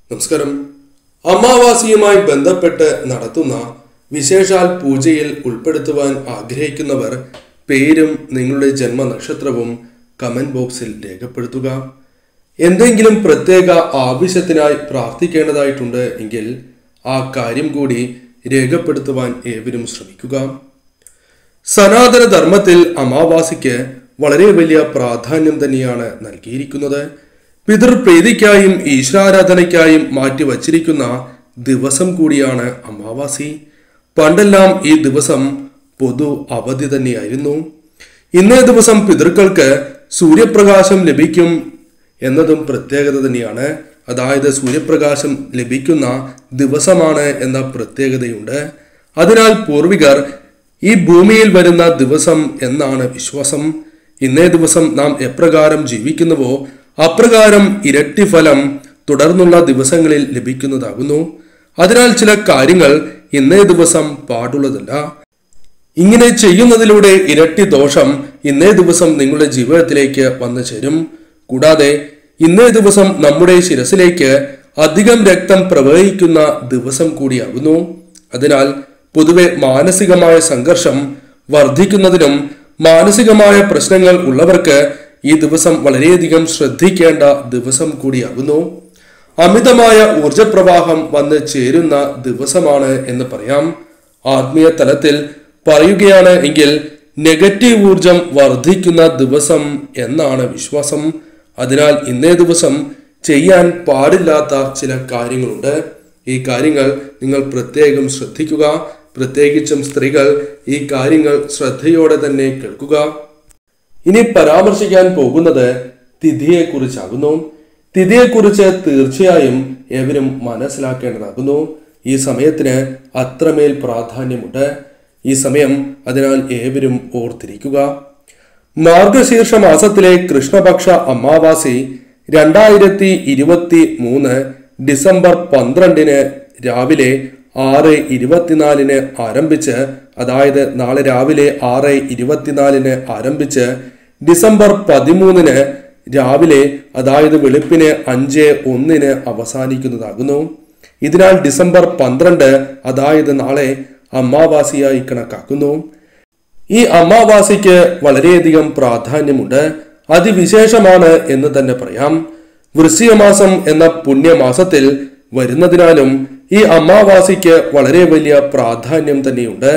നമസ്കാരം അമാവാസിയുമായി ബന്ധപ്പെട്ട് നടത്തുന്ന വിശേഷാൽ പൂജയിൽ ഉൾപ്പെടുത്തുവാൻ ആഗ്രഹിക്കുന്നവർ പേരും നിങ്ങളുടെ ജന്മനക്ഷത്രവും കമന്റ് ബോക്സിൽ രേഖപ്പെടുത്തുക എന്തെങ്കിലും പ്രത്യേക ആവശ്യത്തിനായി പ്രാർത്ഥിക്കേണ്ടതായിട്ടുണ്ട് എങ്കിൽ ആ കാര്യം കൂടി രേഖപ്പെടുത്തുവാൻ ഏവരും ശ്രമിക്കുക സനാതന ധർമ്മത്തിൽ അമാവാസിക്ക് വളരെ വലിയ പ്രാധാന്യം തന്നെയാണ് നൽകിയിരിക്കുന്നത് പിതൃപ്രീതിക്കായും ഈശ്വരാരാധനയ്ക്കായും മാറ്റിവച്ചിരിക്കുന്ന ദിവസം കൂടിയാണ് അമാവാസി പണ്ടെല്ലാം ഈ ദിവസം പൊതു അവധി തന്നെയായിരുന്നു ഇന്നേ ദിവസം പിതൃക്കൾക്ക് സൂര്യപ്രകാശം ലഭിക്കും എന്നതും പ്രത്യേകത തന്നെയാണ് അതായത് സൂര്യപ്രകാശം ലഭിക്കുന്ന ദിവസമാണ് എന്ന പ്രത്യേകതയുണ്ട് അതിനാൽ പൂർവികർ ഈ ഭൂമിയിൽ വരുന്ന ദിവസം എന്നാണ് വിശ്വാസം ഇന്നേ ദിവസം നാം എപ്രകാരം ജീവിക്കുന്നുവോ അപ്രകാരം ഇരട്ടി ഫലം തുടർന്നുള്ള ദിവസങ്ങളിൽ ലഭിക്കുന്നതാകുന്നു അതിനാൽ ചില കാര്യങ്ങൾ ഇന്നേ ദിവസം പാടുള്ളതല്ല ഇങ്ങനെ ചെയ്യുന്നതിലൂടെ ഇരട്ടി ദോഷം ഇന്നേ ദിവസം നിങ്ങളുടെ ജീവിതത്തിലേക്ക് വന്നു ചേരും കൂടാതെ ഇന്നേ ദിവസം നമ്മുടെ ശിരസിലേക്ക് അധികം രക്തം പ്രവഹിക്കുന്ന ദിവസം കൂടിയാകുന്നു അതിനാൽ പൊതുവെ മാനസികമായ സംഘർഷം വർദ്ധിക്കുന്നതിനും മാനസികമായ പ്രശ്നങ്ങൾ ഉള്ളവർക്ക് ഈ ദിവസം വളരെയധികം ശ്രദ്ധിക്കേണ്ട ദിവസം കൂടിയാകുന്നു അമിതമായ ഊർജപ്രവാഹം വന്ന് ചേരുന്ന ദിവസമാണ് എന്ന് പറയാം ആത്മീയ തലത്തിൽ പറയുകയാണ് എങ്കിൽ നെഗറ്റീവ് ഊർജം വർദ്ധിക്കുന്ന ദിവസം എന്നാണ് വിശ്വാസം അതിനാൽ ഇന്നേ ദിവസം ചെയ്യാൻ പാടില്ലാത്ത ചില കാര്യങ്ങളുണ്ട് ഈ കാര്യങ്ങൾ നിങ്ങൾ പ്രത്യേകം ശ്രദ്ധിക്കുക പ്രത്യേകിച്ചും സ്ത്രീകൾ ഈ കാര്യങ്ങൾ ശ്രദ്ധയോടെ തന്നെ കേൾക്കുക ഇനി പരാമർശിക്കാൻ പോകുന്നത് തിഥിയെക്കുറിച്ചാകുന്നു തിഥിയെക്കുറിച്ച് തീർച്ചയായും ഏവരും മനസ്സിലാക്കേണ്ടതാകുന്നു ഈ സമയത്തിന് അത്രമേൽ പ്രാധാന്യമുണ്ട് ഈ സമയം അതിനാൽ ഏവരും ഓർത്തിരിക്കുക മാർഗശീർഷ മാസത്തിലെ കൃഷ്ണപക്ഷ അമാവാസി രണ്ടായിരത്തി ഇരുപത്തി മൂന്ന് ഡിസംബർ പന്ത്രണ്ടിന് രാവിലെ ആറ് ഇരുപത്തിനാലിന് ആരംഭിച്ച് അതായത് നാളെ രാവിലെ ആറ് ഇരുപത്തിനാലിന് ആരംഭിച്ച് ഡിസംബർ പതിമൂന്നിന് രാവിലെ അതായത് വെളുപ്പിന് അഞ്ച് ഒന്നിന് അവസാനിക്കുന്നതാകുന്നു ഇതിനാൽ ഡിസംബർ പന്ത്രണ്ട് അതായത് നാളെ അമാവാസിയായി കണക്കാക്കുന്നു ഈ അമാവാസിക്ക് വളരെയധികം പ്രാധാന്യമുണ്ട് അതിവിശേഷമാണ് എന്ന് തന്നെ പറയാം വൃശ്ചിക മാസം എന്ന പുണ്യമാസത്തിൽ വരുന്നതിനാലും ഈ അമാവാസിക്ക് വളരെ വലിയ പ്രാധാന്യം തന്നെയുണ്ട്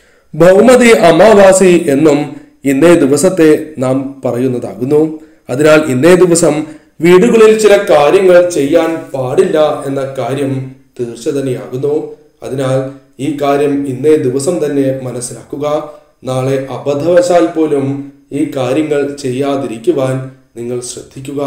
ഭൗമതി അമാവാസി എന്നും ഇന്നേ ദിവസത്തെ നാം പറയുന്നതാകുന്നു അതിനാൽ ഇന്നേ ദിവസം വീടുകളിൽ ചില കാര്യങ്ങൾ ചെയ്യാൻ പാടില്ല എന്ന കാര്യം തീർച്ച തന്നെയാകുന്നു അതിനാൽ ഈ കാര്യം ഇന്നേ ദിവസം തന്നെ മനസ്സിലാക്കുക നാളെ അബദ്ധവശാൽ പോലും ഈ കാര്യങ്ങൾ ചെയ്യാതിരിക്കുവാൻ നിങ്ങൾ ശ്രദ്ധിക്കുക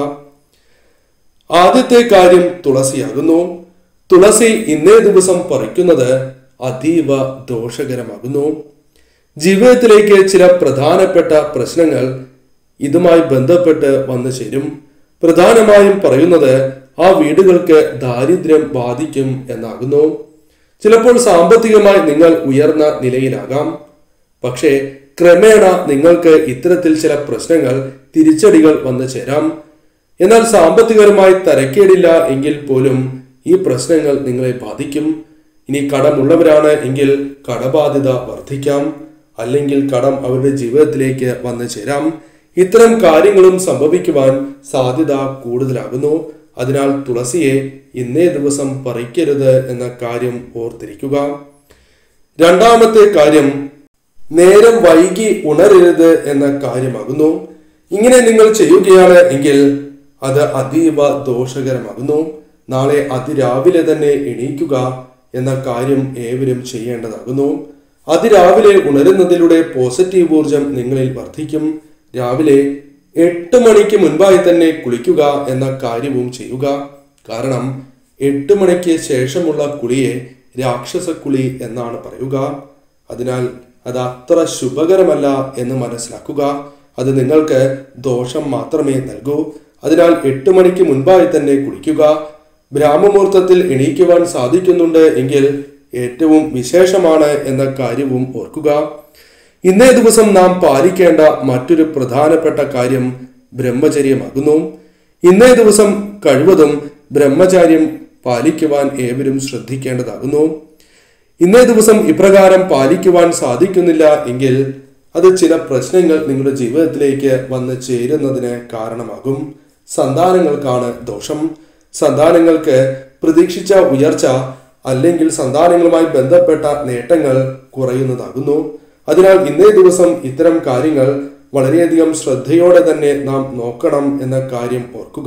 ആദ്യത്തെ കാര്യം തുളസിയാകുന്നു തുളസി ഇന്നേ ദിവസം പറിക്കുന്നത് അതീവ ദോഷകരമാകുന്നു ജീവിതത്തിലേക്ക് ചില പ്രധാനപ്പെട്ട പ്രശ്നങ്ങൾ ഇതുമായി ബന്ധപ്പെട്ട് വന്നു ചേരും പ്രധാനമായും പറയുന്നത് ആ വീടുകൾക്ക് ദാരിദ്ര്യം ബാധിക്കും എന്നാകുന്നു ചിലപ്പോൾ സാമ്പത്തികമായി നിങ്ങൾ ഉയർന്ന നിലയിലാകാം പക്ഷേ ക്രമേണ നിങ്ങൾക്ക് ഇത്തരത്തിൽ ചില പ്രശ്നങ്ങൾ തിരിച്ചടികൾ വന്നു ചേരാം എന്നാൽ സാമ്പത്തികപരമായി തരക്കേടില്ല എങ്കിൽ പോലും ഈ പ്രശ്നങ്ങൾ നിങ്ങളെ ബാധിക്കും ഇനി കടമുള്ളവരാണ് എങ്കിൽ കടബാധ്യത വർദ്ധിക്കാം അല്ലെങ്കിൽ കടം അവരുടെ ജീവിതത്തിലേക്ക് വന്നു ചേരാം ഇത്തരം കാര്യങ്ങളും സംഭവിക്കുവാൻ സാധ്യത കൂടുതലാകുന്നു അതിനാൽ തുളസിയെ ഇന്നേ ദിവസം പറിക്കരുത് എന്ന കാര്യം ഓർത്തിരിക്കുക രണ്ടാമത്തെ കാര്യം നേരം വൈകി ഉണരരുത് എന്ന കാര്യമാകുന്നു ഇങ്ങനെ നിങ്ങൾ ചെയ്യുകയാണ് എങ്കിൽ അത് അതീവ ദോഷകരമാകുന്നു നാളെ അതിരാവിലെ തന്നെ എണീക്കുക എന്ന കാര്യം ഏവരും ചെയ്യേണ്ടതാകുന്നു അതിരാവിലെ ഉണരുന്നതിലൂടെ പോസിറ്റീവ് ഊർജം നിങ്ങളിൽ വർദ്ധിക്കും രാവിലെ എട്ട് മണിക്ക് മുൻപായി തന്നെ കുളിക്കുക എന്ന കാര്യവും ചെയ്യുക കാരണം എട്ട് മണിക്ക് ശേഷമുള്ള കുളിയെ രാക്ഷസ കുളി എന്നാണ് പറയുക അതിനാൽ അത് അത്ര ശുഭകരമല്ല എന്ന് മനസ്സിലാക്കുക അത് നിങ്ങൾക്ക് ദോഷം മാത്രമേ നൽകൂ അതിനാൽ എട്ട് മണിക്ക് മുൻപായി തന്നെ കുളിക്കുക ബ്രാഹ്മമുഹൂർത്തത്തിൽ എണീക്കുവാൻ സാധിക്കുന്നുണ്ട് എങ്കിൽ ഏറ്റവും വിശേഷമാണ് എന്ന കാര്യവും ഓർക്കുക ഇന്നേ ദിവസം നാം പാലിക്കേണ്ട മറ്റൊരു പ്രധാനപ്പെട്ട കാര്യം ബ്രഹ്മചര്യമാകുന്നു ഇന്നേ ദിവസം കഴിവതും ബ്രഹ്മചാര്യം പാലിക്കുവാൻ ഏവരും ശ്രദ്ധിക്കേണ്ടതാകുന്നു ഇന്നേ ദിവസം ഇപ്രകാരം പാലിക്കുവാൻ സാധിക്കുന്നില്ല എങ്കിൽ അത് ചില പ്രശ്നങ്ങൾ നിങ്ങളുടെ ജീവിതത്തിലേക്ക് വന്ന് ചേരുന്നതിന് കാരണമാകും സന്താനങ്ങൾക്കാണ് ദോഷം സന്താനങ്ങൾക്ക് പ്രതീക്ഷിച്ച ഉയർച്ച അല്ലെങ്കിൽ സന്താനങ്ങളുമായി ബന്ധപ്പെട്ട നേട്ടങ്ങൾ കുറയുന്നതാകുന്നു അതിനാൽ ഇന്നേ ദിവസം ഇത്തരം കാര്യങ്ങൾ വളരെയധികം ശ്രദ്ധയോടെ തന്നെ നാം നോക്കണം എന്ന കാര്യം ഓർക്കുക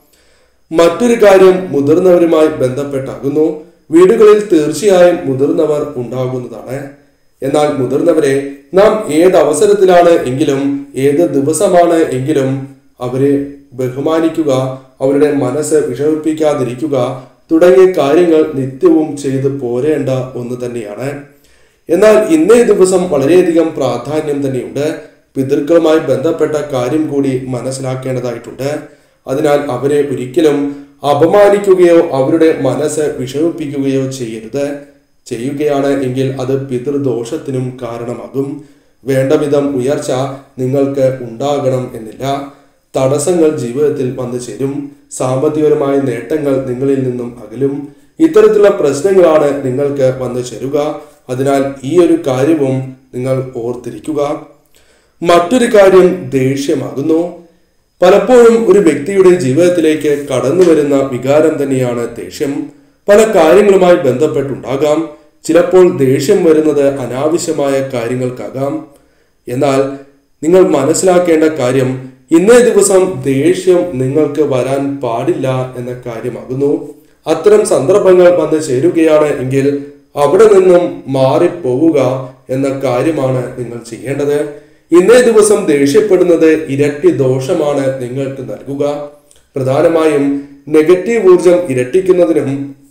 മറ്റൊരു കാര്യം മുതിർന്നവരുമായി ബന്ധപ്പെട്ടാകുന്നു വീടുകളിൽ തീർച്ചയായും മുതിർന്നവർ ഉണ്ടാകുന്നതാണ് എന്നാൽ മുതിർന്നവരെ നാം ഏത് അവസരത്തിലാണ് എങ്കിലും ഏത് ദിവസമാണ് എങ്കിലും അവരെ ബഹുമാനിക്കുക അവരുടെ മനസ്സ് വിഷമിപ്പിക്കാതിരിക്കുക തുടങ്ങിയ കാര്യങ്ങൾ നിത്യവും ചെയ്തു പോരേണ്ട ഒന്ന് തന്നെയാണ് എന്നാൽ ഇന്നേ ദിവസം വളരെയധികം പ്രാധാന്യം തന്നെയുണ്ട് പിതൃക്കളുമായി ബന്ധപ്പെട്ട കാര്യം കൂടി മനസ്സിലാക്കേണ്ടതായിട്ടുണ്ട് അതിനാൽ അവരെ ഒരിക്കലും അപമാനിക്കുകയോ അവരുടെ മനസ്സ് വിഷമിപ്പിക്കുകയോ ചെയ്യരുത് ചെയ്യുകയാണ് എങ്കിൽ അത് പിതൃദോഷത്തിനും കാരണമാകും വേണ്ട വിധം ഉയർച്ച നിങ്ങൾക്ക് ഉണ്ടാകണം എന്നില്ല തടസ്സങ്ങൾ ജീവിതത്തിൽ വന്നു ചേരും സാമ്പത്തികപരമായ നേട്ടങ്ങൾ നിങ്ങളിൽ നിന്നും അകലും ഇത്തരത്തിലുള്ള പ്രശ്നങ്ങളാണ് നിങ്ങൾക്ക് വന്നു ചേരുക അതിനാൽ ഈ ഒരു കാര്യവും നിങ്ങൾ ഓർത്തിരിക്കുക മറ്റൊരു കാര്യം ദേഷ്യമാകുന്നു പലപ്പോഴും ഒരു വ്യക്തിയുടെ ജീവിതത്തിലേക്ക് കടന്നു വരുന്ന വികാരം തന്നെയാണ് ദേഷ്യം പല കാര്യങ്ങളുമായി ബന്ധപ്പെട്ടുണ്ടാകാം ചിലപ്പോൾ ദേഷ്യം വരുന്നത് അനാവശ്യമായ കാര്യങ്ങൾക്കാകാം എന്നാൽ നിങ്ങൾ മനസ്സിലാക്കേണ്ട കാര്യം ഇന്നേ ദിവസം ദേഷ്യം നിങ്ങൾക്ക് വരാൻ പാടില്ല എന്ന കാര്യമാകുന്നു അത്തരം സന്ദർഭങ്ങൾ വന്ന് ചേരുകയാണ് എങ്കിൽ അവിടെ നിന്നും മാറിപ്പോവുക എന്ന കാര്യമാണ് നിങ്ങൾ ചെയ്യേണ്ടത് ഇന്നേ ദിവസം ദേഷ്യപ്പെടുന്നത് ഇരട്ടി ദോഷമാണ് നിങ്ങൾക്ക് നൽകുക പ്രധാനമായും നെഗറ്റീവ് ഊർജം ഇരട്ടിക്കുന്നതിനും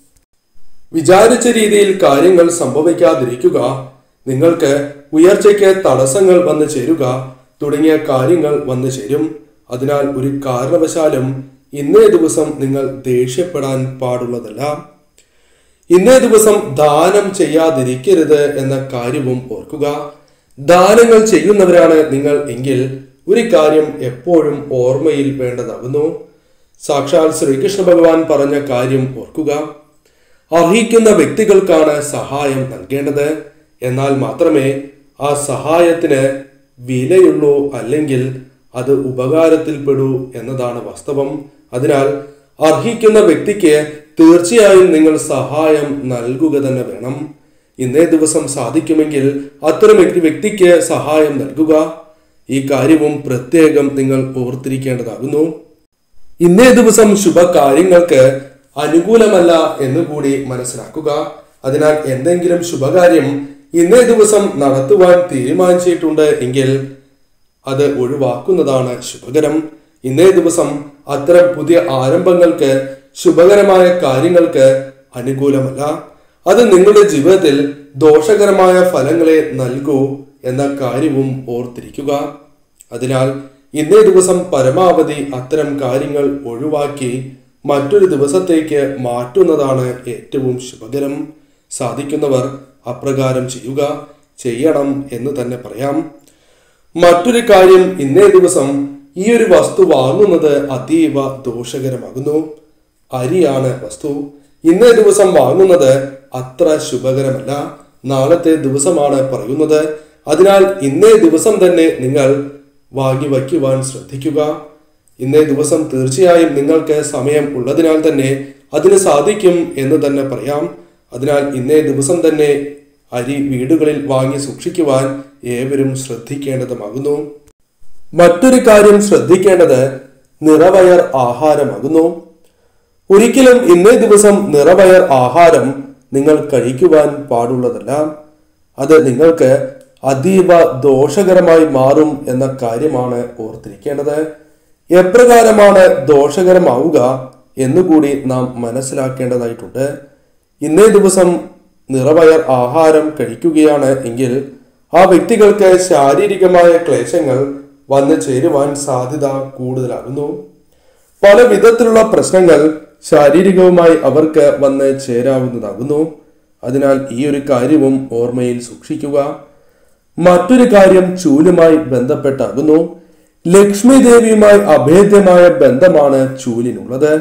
വിചാരിച്ച രീതിയിൽ കാര്യങ്ങൾ സംഭവിക്കാതിരിക്കുക നിങ്ങൾക്ക് ഉയർച്ചയ്ക്ക് തടസ്സങ്ങൾ വന്നു ചേരുക തുടങ്ങിയ കാര്യങ്ങൾ വന്നു ചേരും അതിനാൽ ഒരു കാരണവശാലും ഇന്നേ ദിവസം നിങ്ങൾ ദേഷ്യപ്പെടാൻ പാടുള്ളതല്ല ഇന്നേ ദിവസം ദാനം ചെയ്യാതിരിക്കരുത് എന്ന കാര്യവും ഓർക്കുക ദാനങ്ങൾ ചെയ്യുന്നവരാണ് നിങ്ങൾ എങ്കിൽ ഒരു കാര്യം എപ്പോഴും ഓർമ്മയിൽ വേണ്ടതാകുന്നു സാക്ഷാൽ ശ്രീകൃഷ്ണ ഭഗവാൻ പറഞ്ഞ കാര്യം ഓർക്കുക അർഹിക്കുന്ന വ്യക്തികൾക്കാണ് സഹായം നൽകേണ്ടത് എന്നാൽ മാത്രമേ ആ സഹായത്തിന് വിലയുള്ളൂ അല്ലെങ്കിൽ അത് ഉപകാരത്തിൽപ്പെടൂ എന്നതാണ് വാസ്തവം അതിനാൽ അർഹിക്കുന്ന വ്യക്തിക്ക് തീർച്ചയായും നിങ്ങൾ സഹായം നൽകുക തന്നെ വേണം ഇന്നേ ദിവസം സാധിക്കുമെങ്കിൽ അത്തരം വ്യക്തി വ്യക്തിക്ക് സഹായം നൽകുക ഈ കാര്യവും പ്രത്യേകം നിങ്ങൾ ഓർത്തിരിക്കേണ്ടതാകുന്നു ഇന്നേ ദിവസം ശുഭകാര്യങ്ങൾക്ക് അനുകൂലമല്ല എന്നുകൂടി മനസ്സിലാക്കുക അതിനാൽ എന്തെങ്കിലും ശുഭകാര്യം ഇന്നേ ദിവസം നടത്തുവാൻ തീരുമാനിച്ചിട്ടുണ്ട് എങ്കിൽ അത് ഒഴിവാക്കുന്നതാണ് ശുഭകരം ഇന്നേ ദിവസം അത്തരം പുതിയ ആരംഭങ്ങൾക്ക് ശുഭകരമായ കാര്യങ്ങൾക്ക് അനുകൂലമല്ല അത് നിങ്ങളുടെ ജീവിതത്തിൽ ദോഷകരമായ ഫലങ്ങളെ നൽകൂ എന്ന കാര്യവും ഓർത്തിരിക്കുക അതിനാൽ ഇന്നേ ദിവസം പരമാവധി അത്തരം കാര്യങ്ങൾ ഒഴിവാക്കി മറ്റൊരു ദിവസത്തേക്ക് മാറ്റുന്നതാണ് ഏറ്റവും ശുഭകരം സാധിക്കുന്നവർ അപ്രകാരം ചെയ്യുക ചെയ്യണം എന്ന് തന്നെ പറയാം മറ്റൊരു കാര്യം ഇന്നേ ദിവസം ഈ ഒരു വസ്തു വാങ്ങുന്നത് അതീവ ദോഷകരമാകുന്നു അരിയാണ് വസ്തു ഇന്നേ ദിവസം വാങ്ങുന്നത് അത്ര ശുഭകരമല്ല നാളത്തെ ദിവസമാണ് പറയുന്നത് അതിനാൽ ഇന്നേ ദിവസം തന്നെ നിങ്ങൾ വാങ്ങി വയ്ക്കുവാൻ ശ്രദ്ധിക്കുക ഇന്നേ ദിവസം തീർച്ചയായും നിങ്ങൾക്ക് സമയം ഉള്ളതിനാൽ തന്നെ അതിന് സാധിക്കും എന്ന് തന്നെ പറയാം അതിനാൽ ഇന്നേ ദിവസം തന്നെ അരി വീടുകളിൽ വാങ്ങി സൂക്ഷിക്കുവാൻ ഏവരും ശ്രദ്ധിക്കേണ്ടതുമാകുന്നു മറ്റൊരു കാര്യം ശ്രദ്ധിക്കേണ്ടത് നിറവയർ ആഹാരമാകുന്നു ഒരിക്കലും ഇന്നേ ദിവസം നിറവയർ ആഹാരം നിങ്ങൾ കഴിക്കുവാൻ പാടുള്ളതല്ല അത് നിങ്ങൾക്ക് അതീവ ദോഷകരമായി മാറും എന്ന കാര്യമാണ് ഓർത്തിരിക്കേണ്ടത് എപ്രകാരമാണ് ദോഷകരമാവുക എന്നുകൂടി നാം മനസ്സിലാക്കേണ്ടതായിട്ടുണ്ട് ഇന്നേ ദിവസം നിറവയർ ആഹാരം കഴിക്കുകയാണ് എങ്കിൽ ആ വ്യക്തികൾക്ക് ശാരീരികമായ ക്ലേശങ്ങൾ വന്നു ചേരുവാൻ സാധ്യത കൂടുതലാകുന്നു പല വിധത്തിലുള്ള പ്രശ്നങ്ങൾ ശാരീരികവുമായി അവർക്ക് വന്ന് ചേരാവുന്നതാകുന്നു അതിനാൽ ഈ ഒരു കാര്യവും ഓർമ്മയിൽ സൂക്ഷിക്കുക മറ്റൊരു കാര്യം ചൂലുമായി ബന്ധപ്പെട്ടാകുന്നു ലക്ഷ്മി ദേവിയുമായി അഭേദ്യമായ ബന്ധമാണ് ചൂലിനുള്ളത്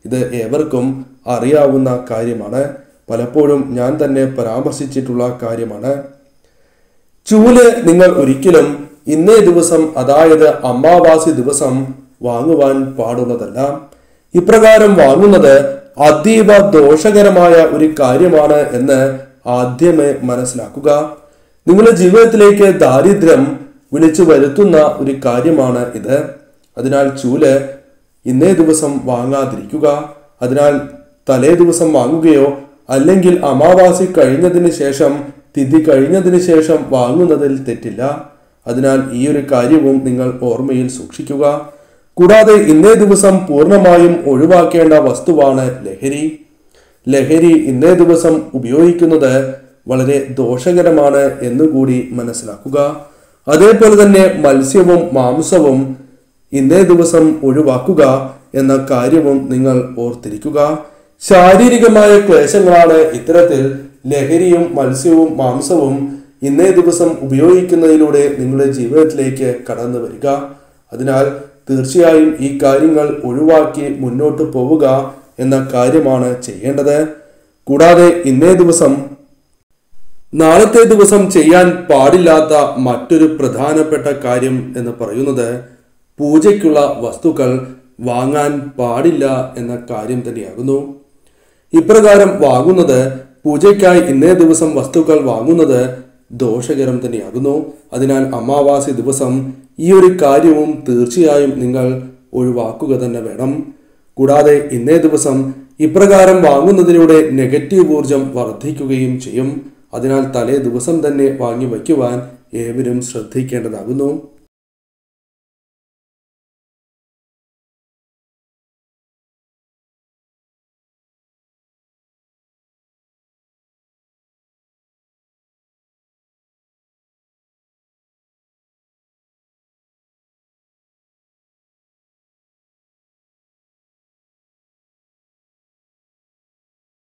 ഇത് ഏവർക്കും അറിയാവുന്ന കാര്യമാണ് പലപ്പോഴും ഞാൻ തന്നെ പരാമർശിച്ചിട്ടുള്ള കാര്യമാണ് ചൂല് നിങ്ങൾ ഒരിക്കലും ഇന്നേ ദിവസം അതായത് അമാവാസി ദിവസം വാങ്ങുവാൻ പാടുള്ളതല്ല ഇപ്രകാരം വാങ്ങുന്നത് അതീവ ദോഷകരമായ ഒരു കാര്യമാണ് എന്ന് ആദ്യമേ മനസ്സിലാക്കുക നിങ്ങളുടെ ജീവിതത്തിലേക്ക് ദാരിദ്ര്യം വിളിച്ചു വരുത്തുന്ന ഒരു കാര്യമാണ് ഇത് അതിനാൽ ചൂല് ഇന്നേ ദിവസം വാങ്ങാതിരിക്കുക അതിനാൽ തലേ ദിവസം വാങ്ങുകയോ അല്ലെങ്കിൽ അമാവാസി കഴിഞ്ഞതിന് ശേഷം തിഥി കഴിഞ്ഞതിന് ശേഷം വാങ്ങുന്നതിൽ തെറ്റില്ല അതിനാൽ ഈ ഒരു കാര്യവും നിങ്ങൾ ഓർമ്മയിൽ സൂക്ഷിക്കുക കൂടാതെ ഇന്നേ ദിവസം പൂർണ്ണമായും ഒഴിവാക്കേണ്ട വസ്തുവാണ് ലഹരി ലഹരി ഇന്നേ ദിവസം ഉപയോഗിക്കുന്നത് വളരെ ദോഷകരമാണ് എന്നുകൂടി മനസ്സിലാക്കുക അതേപോലെ തന്നെ മത്സ്യവും മാംസവും ഇന്നേ ദിവസം ഒഴിവാക്കുക എന്ന കാര്യവും നിങ്ങൾ ഓർത്തിരിക്കുക ശാരീരികമായ ക്ലേശങ്ങളാണ് ഇത്തരത്തിൽ ലഹരിയും മത്സ്യവും മാംസവും ഇന്നേ ദിവസം ഉപയോഗിക്കുന്നതിലൂടെ നിങ്ങളുടെ ജീവിതത്തിലേക്ക് കടന്നു വരിക അതിനാൽ തീർച്ചയായും ഈ കാര്യങ്ങൾ ഒഴിവാക്കി മുന്നോട്ട് പോവുക എന്ന കാര്യമാണ് ചെയ്യേണ്ടത് കൂടാതെ ഇന്നേ ദിവസം നാളത്തെ ദിവസം ചെയ്യാൻ പാടില്ലാത്ത മറ്റൊരു പ്രധാനപ്പെട്ട കാര്യം എന്ന് പറയുന്നത് പൂജയ്ക്കുള്ള വസ്തുക്കൾ വാങ്ങാൻ പാടില്ല എന്ന കാര്യം തന്നെയാകുന്നു ഇപ്രകാരം വാങ്ങുന്നത് പൂജയ്ക്കായി ഇന്നേ ദിവസം വസ്തുക്കൾ വാങ്ങുന്നത് ദോഷകരം തന്നെയാകുന്നു അതിനാൽ അമാവാസി ദിവസം ഈ ഒരു കാര്യവും തീർച്ചയായും നിങ്ങൾ ഒഴിവാക്കുക തന്നെ വേണം കൂടാതെ ഇന്നേ ദിവസം ഇപ്രകാരം വാങ്ങുന്നതിലൂടെ നെഗറ്റീവ് ഊർജം വർദ്ധിക്കുകയും ചെയ്യും അതിനാൽ തലേ ദിവസം തന്നെ വാങ്ങി വയ്ക്കുവാൻ ഏവരും ശ്രദ്ധിക്കേണ്ടതാകുന്നു